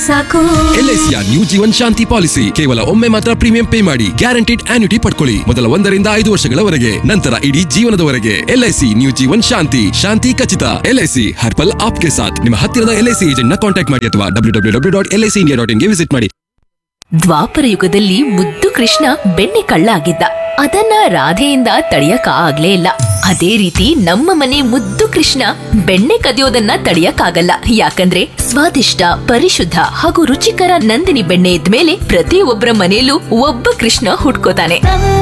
ಸಾಕು ಎಲ್ಐಸಿಯ new Jeevan Shanti policy ಕೇವಲ ಒಮ್ಮೆ ಮಾತ್ರ ಪ್ರೀಮಿಯಂ ಪೇ ಮಾಡಿ ಗ್ಯಾರಂಟಿಡ್ ಆನ್ಯುಟಿ ಪಡ್ಕೊಳ್ಳಿ ಮೊದಲ ಒಂದರಿಂದ ಐದು ವರ್ಷಗಳವರೆಗೆ ನಂತರ ಇಡೀ ಜೀವನದವರೆಗೆ ಎಲ್ಐಸಿ ನ್ಯೂ ಜೀವನ್ ಶಾಂತಿ ಶಾಂತಿ ಖಚಿತ ಎಲ್ಐಸಿ ಹರ್ಪಲ್ ಆಪ್ಗೆ ಸಾಥ್ ನಿಮ್ಮ ಹತ್ತಿರದ ಎಲ್ಐಸಿ ಏಜೆಂಟ್ ನ ಕಾಂಟ್ಯಾಕ್ಟ್ ಮಾಡಿ ಅಥವಾ W W W dot LIC India dot ಇನ್ಗೆ ವಿಸಿಟ್ ಮಾಡಿ ದ್ವಾಪರ ಯುಗದಲ್ಲಿ ಮುದ್ದು ಕೃಷ್ಣ ಬೆಣ್ಣೆ ಕಳ್ಳ ಆಗಿದ್ದ ಅದನ್ನ ರಾಧೆಯಿಂದ ತಡೆಯಕ ಆಗ್ಲೇ ಇಲ್ಲ ಅದೇ ರೀತಿ ನಮ್ಮ ಮನೆ ಮುದ್ದು ಕೃಷ್ಣ ಬೆಣ್ಣೆ ಕದಿಯೋದನ್ನ ತಡೆಯಕ್ಕಾಗಲ್ಲ ಯಾಕಂದ್ರೆ ಸ್ವಾದಿಷ್ಟ ಪರಿಶುದ್ಧ ಹಾಗೂ ರುಚಿಕರ ನಂದಿನಿ ಬೆಣ್ಣೆ ಇದ್ಮೇಲೆ ಪ್ರತಿಯೊಬ್ಬರ ಮನೆಯಲ್ಲೂ ಒಬ್ಬ ಕೃಷ್ಣ ಹುಟ್ಕೋತಾನೆ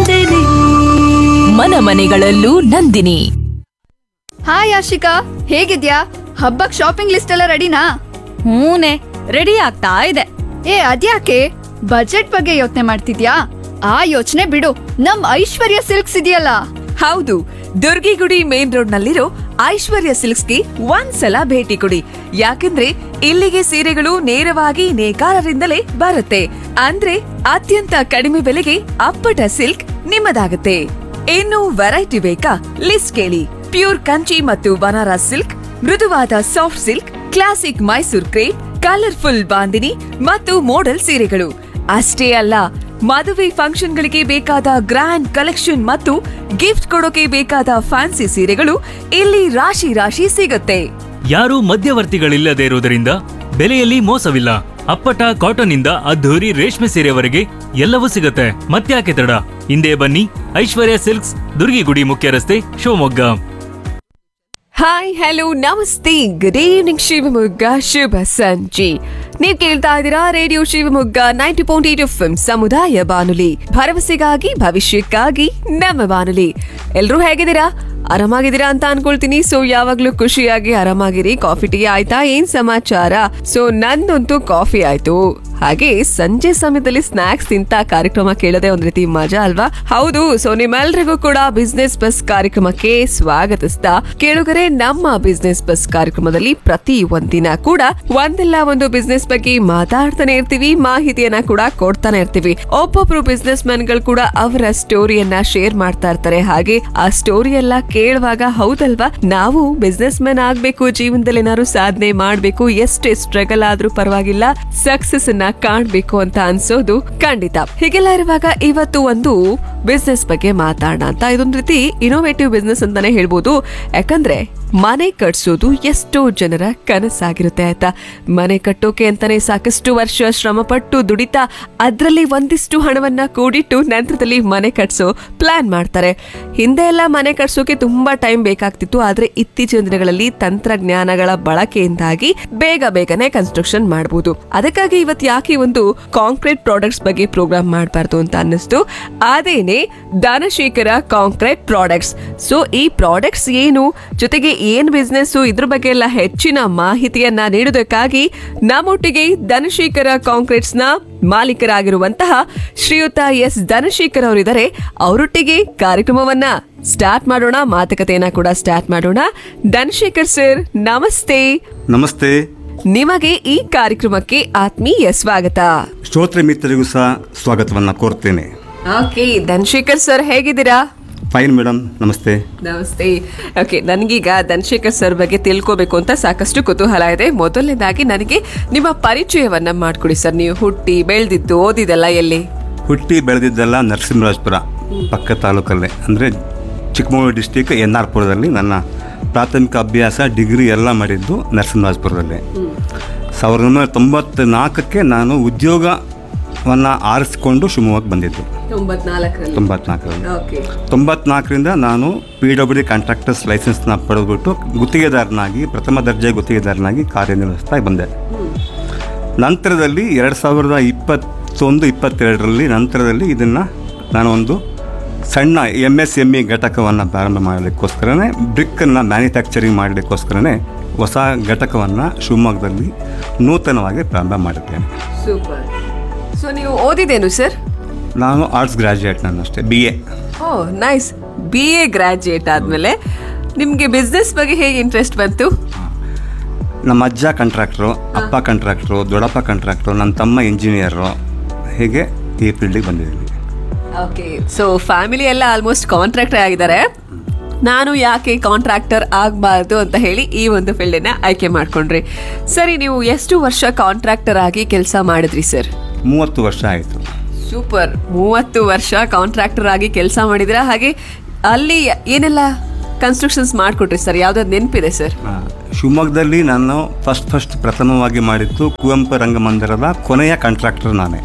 ಮನ ಮನೆಗಳಲ್ಲೂ ನಂದಿನಿ ಹಾಯ್ ಆಶಿಕಾ ಹೇಗಿದ್ಯಾ ಹಬ್ಬಕ್ ಶಾಪಿಂಗ್ ಲಿಸ್ಟ್ ಎಲ್ಲ ರೆಡಿನಾ ಹೂನೆ ರೆಡಿ ಆಗ್ತಾ ಇದೆ ಏ ಅದ್ಯಾಕೆ ಬಜೆಟ್ ಬಗ್ಗೆ ಯೋಚನೆ ಮಾಡ್ತಿದ್ಯಾ ಆ ಯೋಚನೆ ಬಿಡು ನಮ್ ಐಶ್ವರ್ಯ ಸಿಲ್ಕ್ಸ್ ಇದೆಯಲ್ಲ ಹೌದು ದುರ್ಗಿಗುಡಿ ಮೇನ್ ರೋಡ್ ನಲ್ಲಿರೋ ಐಶ್ವರ್ಯ ಸಿಲ್ಕ್ಸ್ಗೆ ಒಂದ್ಸಲ ಭೇಟಿ ಕೊಡಿ ಯಾಕಂದ್ರೆ ಇಲ್ಲಿಗೆ ಸೀರೆಗಳು ನೇರವಾಗಿ ನೇಕಾರರಿಂದಲೇ ಬರುತ್ತೆ ಅಂದ್ರೆ ಅತ್ಯಂತ ಕಡಿಮೆ ಬೆಲೆಗೆ ಅಪ್ಪಟ ಸಿಲ್ಕ್ ನಿಮ್ಮದಾಗುತ್ತೆ ಇನ್ನು ವೆರೈಟಿ ಬೇಕಾ ಲಿಸ್ಟ್ ಕೇಳಿ ಪ್ಯೂರ್ ಕಂಚಿ ಮತ್ತು ಬನಾರಸ್ ಸಿಲ್ಕ್ ಮೃದುವಾದ soft silk classic Mysore crepe colourful bandhani ಮತ್ತು ಮೋಡಲ್ ಸೀರೆಗಳು ಅಷ್ಟೇ ಅಲ್ಲ ಮದುವೆ ಫಂಕ್ಷನ್ಗಳಿಗೆ ಬೇಕಾದ ಗ್ರ್ಯಾಂಡ್ ಕಲೆಕ್ಷನ್ ಮತ್ತು ಗಿಫ್ಟ್ ಕೊಡೋಕೆ ಬೇಕಾದ ಫ್ಯಾನ್ಸಿ ಸೀರೆಗಳು ಇಲ್ಲಿ ರಾಶಿ ರಾಶಿ ಸಿಗುತ್ತೆ ಯಾರೂ ಮಧ್ಯವರ್ತಿಗಳಿಲ್ಲದೆ ಇರುವುದರಿಂದ ಬೆಲೆಯಲ್ಲಿ ಮೋಸವಿಲ್ಲ ಅಪ್ಪಟ ಕಾಟನ್ ಇಂದ ಅದ್ಧೂರಿ ರೇಷ್ಮೆ ಸೀರೆವರೆಗೆ ಎಲ್ಲವೂ ಸಿಗುತ್ತೆ ಮತ್ತ್ಯಾಕೆ ತಡ ಹಿಂದೆ ಬನ್ನಿ ಐಶ್ವರ್ಯ ಸಿಲ್ಕ್ಸ್ ದುರ್ಗಿಗುಡಿ ಮುಖ್ಯ ರಸ್ತೆ Shivamogga hi hello namaste good evening Shivamogga ಶುಭ ಸಂಜೆ ನೀವು ಕೇಳ್ತಾ ಇದ್ದೀರಾ radio Shivamogga ninety point eight F ಸಮುದಾಯ ಬಾನುಲಿ ಭರವಸೆಗಾಗಿ ಭವಿಷ್ಯಕ್ಕಾಗಿ ನಮ್ಮ ಬಾನುಲಿ ಎಲ್ರೂ ಹೇಗಿದ್ದೀರಾ ಆರಾಮಾಗಿದ್ದೀರಾ ಅಂತ ಅನ್ಕೊಳ್ತೀನಿ ಸೊ ಯಾವಾಗ್ಲೂ ಖುಷಿಯಾಗಿ ಆರಾಮಾಗಿರಿ ಕಾಫಿ ಟೀ ಆಯ್ತಾ ಏನ್ ಸಮಾಚಾರ ಸೊ ನಂದಂತೂ ಕಾಫಿ ಆಯ್ತು ಹಾಗೆ ಸಂಜೆ ಸಮಯದಲ್ಲಿ ಸ್ನಾಕ್ಸ್ ತಿಂತ ಕಾರ್ಯಕ್ರಮ ಕೇಳೋದೇ ಒಂದ್ ರೀತಿ ಮಜಾ ಅಲ್ವಾ ಹೌದು ಸೊ ನಿಮ್ಮೆಲ್ರಿಗೂ ಕೂಡ ಬಿಸ್ನೆಸ್ ಬಸ್ ಕಾರ್ಯಕ್ರಮಕ್ಕೆ ಸ್ವಾಗತಿಸ್ತಾ ಕೇಳುಗರೆ ನಮ್ಮ ಬಿಸ್ನೆಸ್ ಬಸ್ ಕಾರ್ಯಕ್ರಮದಲ್ಲಿ ಪ್ರತಿ ಒಂದಿನ ಕೂಡ ಒಂದಲ್ಲ ಒಂದು ಬಿಸ್ನೆಸ್ ಬಗ್ಗೆ ಮಾತಾಡ್ತಾನೆ ಇರ್ತೀವಿ ಮಾಹಿತಿಯನ್ನ ಕೂಡ ಕೊಡ್ತಾನೆ ಇರ್ತೀವಿ ಒಬ್ಬೊಬ್ರು ಬಿಸ್ನೆಸ್ ಮ್ಯಾನ್ಗಳು ಕೂಡ ಅವರ ಸ್ಟೋರಿಯನ್ನ ಶೇರ್ ಮಾಡ್ತಾ ಇರ್ತಾರೆ ಹಾಗೆ ಆ ಸ್ಟೋರಿ ಎಲ್ಲ ಕೇಳುವಾಗ ಹೌದಲ್ವಾ ನಾವು ಬಿಸ್ನೆಸ್ ಮ್ಯಾನ್ ಆಗ್ಬೇಕು ಜೀವನದಲ್ಲಿ ಏನಾದ್ರು ಸಾಧನೆ ಮಾಡ್ಬೇಕು ಎಷ್ಟೇ ಸ್ಟ್ರಗಲ್ ಆದ್ರೂ ಪರವಾಗಿಲ್ಲ ಸಕ್ಸಸ್ ಅನ್ನ ಕಾಣ್ಬೇಕು ಅಂತ ಅನ್ಸೋದು ಖಂಡಿತ ಹೀಗೆಲ್ಲ ಇರುವಾಗ ಇವತ್ತು ಒಂದು ಬಿಸ್ನೆಸ್ ಬಗ್ಗೆ ಮಾತಾಡೋಣ ಅಂತ ಇದೊಂದು ರೀತಿ ಇನೋವೇಟಿವ್ ಬಿಸ್ನೆಸ್ ಅಂತಾನೆ ಹೇಳ್ಬೋದು ಯಾಕಂದ್ರೆ ಮನೆ ಕಟ್ಸೋದು ಎಷ್ಟೋ ಜನರ ಕನಸಾಗಿರುತ್ತೆ ಆಯ್ತಾ ಮನೆ ಕಟ್ಟೋಕೆ ಅಂತಾನೆ ಸಾಕಷ್ಟು ವರ್ಷ ಶ್ರಮ ಪಟ್ಟು ದುಡಿತಾ ಅದ್ರಲ್ಲಿ ಒಂದಿಷ್ಟು ಹಣವನ್ನ ಕೂಡಿಟ್ಟು ನಂತರದಲ್ಲಿ ಮನೆ ಕಟ್ಸೋ ಪ್ಲಾನ್ ಮಾಡ್ತಾರೆ ಹಿಂದೆ ಎಲ್ಲ ಮನೆ ಕಟ್ಸೋಕೆ ತುಂಬಾ ಟೈಮ್ ಬೇಕಾಗ್ತಿತ್ತು ಆದ್ರೆ ಇತ್ತೀಚಿನ ದಿನಗಳಲ್ಲಿ ತಂತ್ರಜ್ಞಾನಗಳ ಬಳಕೆಯಿಂದಾಗಿ ಬೇಗ ಬೇಗನೆ ಕನ್ಸ್ಟ್ರಕ್ಷನ್ ಮಾಡಬಹುದು ಅದಕ್ಕಾಗಿ ಇವತ್ತು ಯಾಕೆ ಒಂದು ಕಾಂಕ್ರೀಟ್ ಪ್ರಾಡಕ್ಟ್ಸ್ ಬಗ್ಗೆ ಪ್ರೋಗ್ರಾಮ್ ಮಾಡಬಾರ್ದು ಅಂತ ಅನ್ನಿಸ್ತು ಅದೇನೆ ದಾನಶೇಖರ ಕಾಂಕ್ರೀಟ್ ಪ್ರಾಡಕ್ಟ್ಸ್ ಸೊ ಈ ಪ್ರಾಡಕ್ಟ್ಸ್ ಏನು ಜೊತೆಗೆ ಏನ್ ಬಿಸ್ನೆಸ್ ಇದ್ರ ಬಗ್ಗೆ ಎಲ್ಲ ಹೆಚ್ಚಿನ ಮಾಹಿತಿಯನ್ನ ನೀಡುವುದಕ್ಕಾಗಿ ನಮ್ಮೊಟ್ಟಿಗೆ ಧನಶೇಖರ ಕಾಂಕ್ರೀಟ್ಸ್ ನ ಮಾಲೀಕರಾಗಿರುವಂತಹ ಶ್ರೀಯುತ ಎಸ್ ಧನಶೇಖರ್ ಅವರಿದ್ದಾರೆ ಅವರೊಟ್ಟಿಗೆ ಕಾರ್ಯಕ್ರಮವನ್ನ ಸ್ಟಾರ್ಟ್ ಮಾಡೋಣ ಮಾತುಕತೆಯನ್ನ ಕೂಡ ಸ್ಟಾರ್ಟ್ ಮಾಡೋಣ ಧನಶೇಖರ್ ಸರ್ ನಮಸ್ತೆ ನಮಸ್ತೆ ನಿಮಗೆ ಈ ಕಾರ್ಯಕ್ರಮಕ್ಕೆ ಆತ್ಮೀಯ ಸ್ವಾಗತ ಶ್ರೋತೃ ಮಿತ್ರರಿಗೂ ಸಹ ಸ್ವಾಗತವನ್ನು ಕೋರ್ತೇನೆ ಓಕೆ ಧನಶೇಖರ್ ಸರ್ ಹೇಗಿದ್ದೀರಾ fine madam namaste namaste okay ನನಗೀಗ ಧನಶೇಖರ್ ಸರ್ ಬಗ್ಗೆ ತಿಳ್ಕೋಬೇಕು ಅಂತ ಸಾಕಷ್ಟು ಕುತೂಹಲ ಇದೆ ಮೊದಲನೇದಾಗಿ ನನಗೆ ನಿಮ್ಮ ಪರಿಚಯವನ್ನ ಮಾಡ್ಕೊಡಿ ಸರ್ ನೀವು ಹುಟ್ಟಿ ಬೆಳೆದಿದ್ದು ಓದಿದೆಲ್ಲ ಎಲ್ಲಿ ಹುಟ್ಟಿ ಬೆಳೆದಿದ್ದೆಲ್ಲ ನರಸಿಂಹರಾಜಪುರ ಪಕ್ಕ ತಾಲೂಕಲ್ಲೇ ಅಂದರೆ ಚಿಕ್ಕಮಗಳೂರು ಡಿಸ್ಟಿಕ್ ಎನ್ ಆರ್ ಪುರದಲ್ಲಿ ನನ್ನ ಪ್ರಾಥಮಿಕ ಅಭ್ಯಾಸ ಡಿಗ್ರಿ ಎಲ್ಲ ಮಾಡಿದ್ದು ನರಸಿಂಹರಾಜಪುರದಲ್ಲಿ ಸಾವಿರದ ಒಂಬೈನೂರ ತೊಂಬತ್ನಾಲ್ಕಕ್ಕೆ ನಾನು ಉದ್ಯೋಗವನ್ನು ಆರಿಸಿಕೊಂಡು ಶಿವಮೊಗ್ಗಕ್ಕೆ ಬಂದಿದ್ದು ತೊಂಬತ್ನಾಲ್ಕರಲ್ಲಿ ತೊಂಬತ್ನಾಲ್ಕರಲ್ಲಿ ಓಕೆ ತೊಂಬತ್ನಾಲ್ಕರಿಂದ ನಾನು ಪಿ ಡಬ್ಲ್ಯೂ ಡಿ ಕಾಂಟ್ರಾಕ್ಟರ್ಸ್ ಲೈಸೆನ್ಸ್ನ ಪಡೆದುಬಿಟ್ಟು ಗುತ್ತಿಗೆದಾರನಾಗಿ ಪ್ರಥಮ ದರ್ಜೆ ಗುತ್ತಿಗೆದಾರನಾಗಿ ಕಾರ್ಯನಿರ್ವಹಿಸ್ತಾ ಬಂದೆ ನಂತರದಲ್ಲಿ ಎರಡು ಸಾವಿರದ ಇಪ್ಪತ್ತೊಂದು ಇಪ್ಪತ್ತೆರಡರಲ್ಲಿ ನಂತರದಲ್ಲಿ ಇದನ್ನು ನಾನು ಒಂದು ಸಣ್ಣ ಎಮ್ ಎಸ್ ಎಮ್ ಇ ಘಟಕವನ್ನು ಪ್ರಾರಂಭ ಮಾಡಲಿಕ್ಕೋಸ್ಕರನೇ ಬ್ರಿಕ್ಕನ್ನು ಮ್ಯಾನುಫ್ಯಾಕ್ಚರಿಂಗ್ ಮಾಡಲಿಕ್ಕೋಸ್ಕರನೇ ಹೊಸ ಘಟಕವನ್ನು ಶಿವಮೊಗ್ಗದಲ್ಲಿ ನೂತನವಾಗಿ ಪ್ರಾರಂಭ ಮಾಡಿದ್ದೇನೆ ಸೂಪರ್ ಸೊ ನೀವು ಓದಿದೇನು ಸರ್ ನಾನು ಆರ್ಟ್ಸ್ ಗ್ರ್ಯಾಜುಯೇಟ್ ನಾನು ಅಷ್ಟೇ B A oh nice B A graduate ಆದಮೇಲೆ ನಿಮಗೆ ಬಿಸ್ನೆಸ್ ಬಗ್ಗೆ ಹೇಗೆ ಇಂಟ್ರೆಸ್ಟ್ ಬಂತು ನಮ್ಮ ಅಜ್ಜ ಕಾಂಟ್ರಾಕ್ಟ್ರು ಅಪ್ಪ ಕಾಂಟ್ರಾಕ್ಟ್ರು ದೊಡ್ಡಪ್ಪ ಕಾಂಟ್ರಾಕ್ಟ್ರು ನನ್ನ ತಮ್ಮ ಇಂಜಿನಿಯರು ಹೀಗೆ ಈ ಫೀಲ್ಡಿಗೆ ಬಂದಿದ್ದೀನಿ ಓಕೆ ಸೊ ಫ್ಯಾಮಿಲಿ ಎಲ್ಲ ಆಲ್ಮೋಸ್ಟ್ ಕಾಂಟ್ರಾಕ್ಟರ್ ಆಗಿದ್ದಾರೆ ನಾನು ಯಾಕೆ ಕಾಂಟ್ರಾಕ್ಟರ್ ಆಗಬಾರ್ದು ಅಂತ ಹೇಳಿ ಈ ಒಂದು ಫೀಲ್ಡನ್ನ ಆಯ್ಕೆ ಮಾಡ್ಕೊಂಡ್ರಿ ಸರಿ ನೀವು ಎಷ್ಟು ವರ್ಷ ಕಾಂಟ್ರಾಕ್ಟರ್ ಆಗಿ ಕೆಲಸ ಮಾಡಿದ್ರಿ ಸರ್ ಮೂವತ್ತು ವರ್ಷ ಆಯಿತು ಸೂಪರ್ ಮೂವತ್ತು ವರ್ಷ ಕಾಂಟ್ರಾಕ್ಟರ್ ಆಗಿ ಕೆಲಸ ಮಾಡಿದಿರಾ ಹಾಗೆ ಅಲ್ಲಿ ಏನೆಲ್ಲ ಕನ್ಸ್ಟ್ರಕ್ಷನ್ಸ್ ಮಾಡ್ಕೊಟ್ರಿ ಸರ್ ಯಾವ್ದಾದ್ರು ನೆನಪಿದೆ ಸರ್ ಆ, ಶಿವಮೊಗ್ಗದಲ್ಲಿ ನಾನು ಫಸ್ಟ್ ಫಸ್ಟ್ ಪ್ರಥಮವಾಗಿ ಮಾಡಿದ್ದು ಕುವೆಂಪು ರಂಗಮಂದಿರದ ಕೊನೆಯ ಕಾಂಟ್ರಾಕ್ಟರ್ ನಾನೇ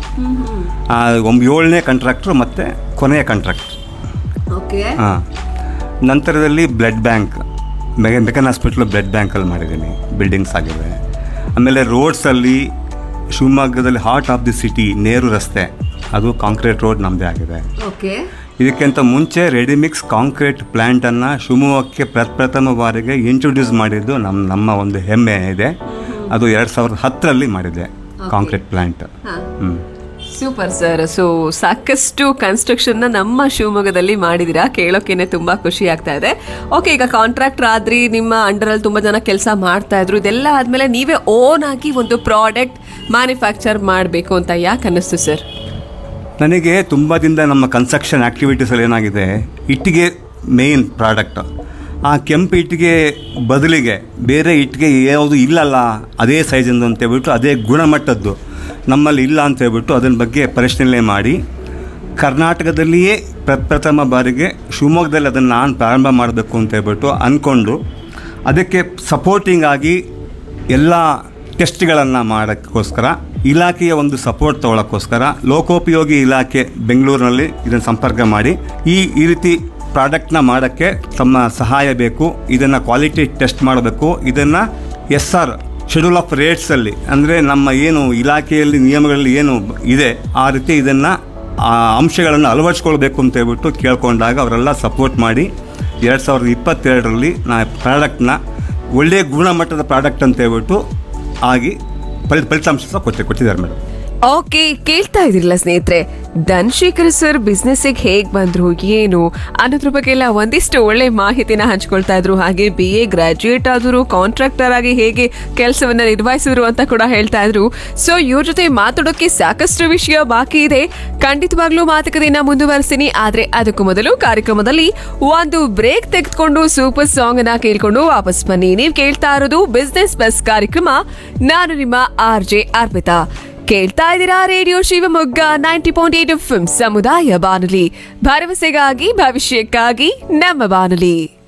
ಆ, ಒಂಬ್ ಏಳನೇ ಕಾಂಟ್ರಾಕ್ಟರ್ ಮತ್ತು ಕೊನೆಯ ಕಾಂಟ್ರಾಕ್ಟರ್ ಓಕೆ ಹಾಂ ನಂತರದಲ್ಲಿ ಬ್ಲಡ್ ಬ್ಯಾಂಕ್ ಮೆಗ ಮೆಕನ್ ಹಾಸ್ಪಿಟ್ಲು ಬ್ಲಡ್ ಬ್ಯಾಂಕಲ್ಲಿ ಮಾಡಿದ್ದೀನಿ ಬಿಲ್ಡಿಂಗ್ಸ್ ಆಗಿವೆ ಆಮೇಲೆ ರೋಡ್ಸಲ್ಲಿ ಶಿವಮೊಗ್ಗದಲ್ಲಿ ಹಾರ್ಟ್ ಆಫ್ ದಿ ಸಿಟಿ ನೇರು ರಸ್ತೆ ಅದು ಕಾಂಕ್ರೀಟ್ ರೋಡ್ ನಮ್ಮದೇ ಆಗಿದೆ ಓಕೆ ಇದಕ್ಕಿಂತ ಮುಂಚೆ ರೆಡಿಮಿಕ್ಸ್ ಕಾಂಕ್ರೀಟ್ ಪ್ಲ್ಯಾಂಟನ್ನು ಶಿವಮೊಗ್ಗಕ್ಕೆ ಪ್ರಪ್ರಥಮ ಬಾರಿಗೆ ಇಂಟ್ರೊಡ್ಯೂಸ್ ಮಾಡಿದ್ದು ನಮ್ಮ ನಮ್ಮ ಒಂದು ಹೆಮ್ಮೆ ಇದೆ ಅದು ಎರಡು ಸಾವಿರದ ಹತ್ತರಲ್ಲಿ ಮಾಡಿದೆ ಕಾಂಕ್ರೀಟ್ ಪ್ಲ್ಯಾಂಟ್ ಹ್ಞೂ ಸೂಪರ್ ಸರ್ ಸೊ ಸಾಕಷ್ಟು ಕನ್ಸ್ಟ್ರಕ್ಷನ್ ನ ನಮ್ಮ ಶಿವಮೊಗ್ಗದಲ್ಲಿ ಮಾಡಿದಿರಾ ಕೇಳೋಕೆನೆ ತುಂಬಾ ಖುಷಿ ಆಗ್ತಾ ಇದೆ ಓಕೆ ಈಗ ಕಾಂಟ್ರಾಕ್ಟರ್ ಆದ್ರಿ ನಿಮ್ಮ ಅಂಡರ್ ಅಲ್ಲಿ ತುಂಬಾ ಜನ ಕೆಲಸ ಮಾಡ್ತಾ ಇದ್ರು ಇದೆಲ್ಲ ಆದ್ಮೇಲೆ ನೀವೇ ಓನ್ ಆಗಿ ಒಂದು ಪ್ರಾಡಕ್ಟ್ ಮ್ಯಾನುಫ್ಯಾಕ್ಚರ್ ಮಾಡಬೇಕು ಅಂತ ಯಾಕೆ ಅನ್ನಿಸ್ತು ಸರ್ ನನಗೆ ತುಂಬ ದಿನದ ನಮ್ಮ ಕನ್ಸ್ಟ್ರಕ್ಷನ್ ಆ್ಯಕ್ಟಿವಿಟೀಸಲ್ಲಿ ಏನಾಗಿದೆ ಇಟ್ಟಿಗೆ ಮೇನ್ ಪ್ರಾಡಕ್ಟ್ ಆ ಕೆಂಪು ಇಟ್ಟಿಗೆ ಬದಲಿಗೆ ಬೇರೆ ಇಟ್ಟಿಗೆ ಯಾವುದು ಇಲ್ಲಲ್ಲ ಅದೇ ಸೈಜಿಂದು ಅಂತ ಹೇಳ್ಬಿಟ್ಟು ಅದೇ ಗುಣಮಟ್ಟದ್ದು ನಮ್ಮಲ್ಲಿ ಇಲ್ಲ ಅಂತ ಹೇಳ್ಬಿಟ್ಟು ಅದರ ಬಗ್ಗೆ ಪರಿಶೀಲನೆ ಮಾಡಿ ಕರ್ನಾಟಕದಲ್ಲಿಯೇ ಪ್ರಪ್ರಥಮ ಬಾರಿಗೆ ಶಿವಮೊಗ್ಗದಲ್ಲಿ ಅದನ್ನು ನಾನು ಪ್ರಾರಂಭ ಮಾಡಬೇಕು ಅಂತ ಹೇಳ್ಬಿಟ್ಟು ಅಂದ್ಕೊಂಡು ಅದಕ್ಕೆ ಸಪೋರ್ಟಿಂಗ್ ಆಗಿ ಎಲ್ಲ ಟೆಸ್ಟ್ಗಳನ್ನು ಮಾಡೋಕ್ಕೋಸ್ಕರ ಇಲಾಖೆಯ ಒಂದು ಸಪೋರ್ಟ್ ತಗೊಳ್ಳೋಕ್ಕೋಸ್ಕರ ಲೋಕೋಪಯೋಗಿ ಇಲಾಖೆ ಬೆಂಗಳೂರಿನಲ್ಲಿ ಇದನ್ನು ಸಂಪರ್ಕ ಮಾಡಿ ಈ ಈ ರೀತಿ ಪ್ರಾಡಕ್ಟ್ನ ಮಾಡೋಕ್ಕೆ ತಮ್ಮ ಸಹಾಯ ಬೇಕು ಇದನ್ನು ಕ್ವಾಲಿಟಿ ಟೆಸ್ಟ್ ಮಾಡಬೇಕು ಇದನ್ನು ಎಸ್ ಆರ್ ಶೆಡ್ಯೂಲ್ ಆಫ್ ರೇಟ್ಸಲ್ಲಿ ಅಂದರೆ ನಮ್ಮ ಏನು ಇಲಾಖೆಯಲ್ಲಿ ನಿಯಮಗಳಲ್ಲಿ ಏನು ಇದೆ ಆ ರೀತಿ ಇದನ್ನು ಆ ಅಂಶಗಳನ್ನು ಅಳವಡಿಸ್ಕೊಳ್ಬೇಕು ಅಂತ ಹೇಳ್ಬಿಟ್ಟು ಕೇಳ್ಕೊಂಡಾಗ ಅವರೆಲ್ಲ ಸಪೋರ್ಟ್ ಮಾಡಿ ಎರಡು ಸಾವಿರದ ಇಪ್ಪತ್ತೆರಡರಲ್ಲಿ ನಾ ಪ್ರಾಡಕ್ಟ್ನ ಒಳ್ಳೆಯ ಗುಣಮಟ್ಟದ ಪ್ರಾಡಕ್ಟ್ ಅಂತ ಹೇಳ್ಬಿಟ್ಟು ಆಗಿ ಫಲಿ ಫಲಿತಾಂಶ ಸಹ ಕೊಟ್ಟೆ ಕೊಟ್ಟಿದ್ದಾರೆ ಮೇಡಮ್ ಓಕೆ ಕೇಳ್ತಾ ಇದ್ರಲ್ಲ ಸ್ನೇಹಿತರೆ ಧನಶೇಖರ್ ಸರ್ ಬಿಸ್ನೆಸ್ಸಿಗೆ ಹೇಗ್ ಬಂದ್ರು ಏನು ಅನ್ನೋದ್ರ ಬಗ್ಗೆ ಎಲ್ಲ ಒಂದಿಷ್ಟು ಒಳ್ಳೆ ಮಾಹಿತಿನ ಹಂಚ್ಕೊಳ್ತಾ ಇದ್ರು ಹಾಗೆ ಬಿ ಎ ಗ್ರಾಜ್ಯುಯೇಟ್ ಆದ್ರು ಕಾಂಟ್ರಾಕ್ಟರ್ ಆಗಿ ಹೇಗೆ ಕೆಲಸವನ್ನ ನಿರ್ವಹಿಸಿದ್ರು ಅಂತ ಕೂಡ ಹೇಳ್ತಾ ಇದ್ರು ಸೊ ಇವ್ರ ಜೊತೆ ಮಾತಾಡೋಕೆ ಸಾಕಷ್ಟು ವಿಷಯ ಬಾಕಿ ಇದೆ ಖಂಡಿತವಾಗ್ಲೂ ಮಾತುಕತೆಯನ್ನ ಮುಂದುವರಿಸ್ತೀನಿ ಆದ್ರೆ ಅದಕ್ಕೂ ಮೊದಲು ಕಾರ್ಯಕ್ರಮದಲ್ಲಿ ಒಂದು ಬ್ರೇಕ್ ತೆಗೆದುಕೊಂಡು ಸೂಪರ್ ಸಾಂಗ್ ಅನ್ನ ಕೇಳ್ಕೊಂಡು ವಾಪಸ್ ಬನ್ನಿ ನೀವು ಕೇಳ್ತಾ ಇರೋದು ಬಿಸ್ನೆಸ್ ಬಸ್ ಕಾರ್ಯಕ್ರಮ ನಾನು ನಿಮ್ಮ ಆರ್ ಜೆ ಅರ್ಪಿತಾ ಕೇಳ್ತಾ ಇದ್ದೀರಾ radio Shivamogga ninety point eight F ಸಮುದಾಯ ಬಾನುಲಿ ಭರವಸೆಗಾಗಿ ಭವಿಷ್ಯಕ್ಕಾಗಿ ನಮ್ಮ ಬಾನುಲಿ